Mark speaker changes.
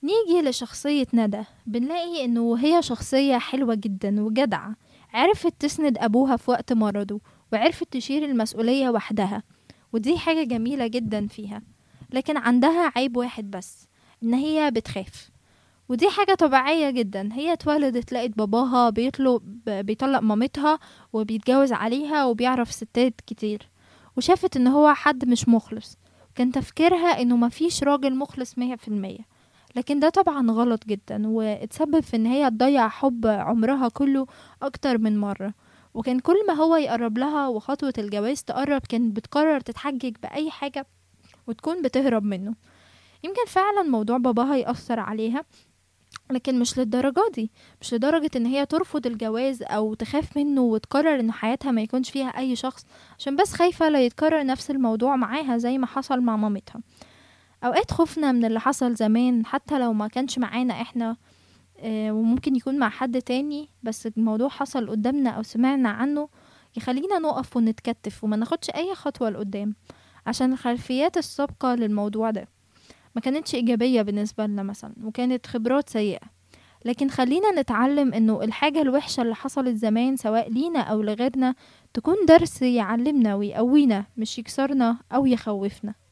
Speaker 1: نيجي لشخصية ندى بنلاقي انه هي شخصية حلوة جدا وجدعة عرفت تسند ابوها في وقت مرضه وعرفت تشيل المسؤولية وحدها ودي حاجة جميلة جدا فيها لكن عندها عيب واحد بس ان هي بتخاف ودي حاجة طبيعية جدا هي اتولدت لقت باباها بيطلب بيطلق مامتها وبيتجوز عليها وبيعرف ستات كتير وشافت ان هو حد مش مخلص كان تفكيرها انه مفيش راجل مخلص مية في المية لكن ده طبعا غلط جدا واتسبب في ان هي تضيع حب عمرها كله اكتر من مرة وكان كل ما هو يقرب لها وخطوة الجواز تقرب كانت بتقرر تتحجج بأي حاجة وتكون بتهرب منه يمكن فعلا موضوع باباها يأثر عليها لكن مش للدرجة دي مش لدرجة ان هي ترفض الجواز او تخاف منه وتقرر ان حياتها ما يكونش فيها اي شخص عشان بس خايفة لا يتكرر نفس الموضوع معاها زي ما حصل مع مامتها اوقات خوفنا من اللي حصل زمان حتى لو ما كانش معانا احنا آه، وممكن يكون مع حد تاني بس الموضوع حصل قدامنا او سمعنا عنه يخلينا نقف ونتكتف وما ناخدش اي خطوة لقدام عشان الخلفيات السابقة للموضوع ده ما كانتش إيجابية بالنسبة لنا مثلا وكانت خبرات سيئة لكن خلينا نتعلم انه الحاجة الوحشة اللي حصلت زمان سواء لينا او لغيرنا تكون درس يعلمنا ويقوينا مش يكسرنا او يخوفنا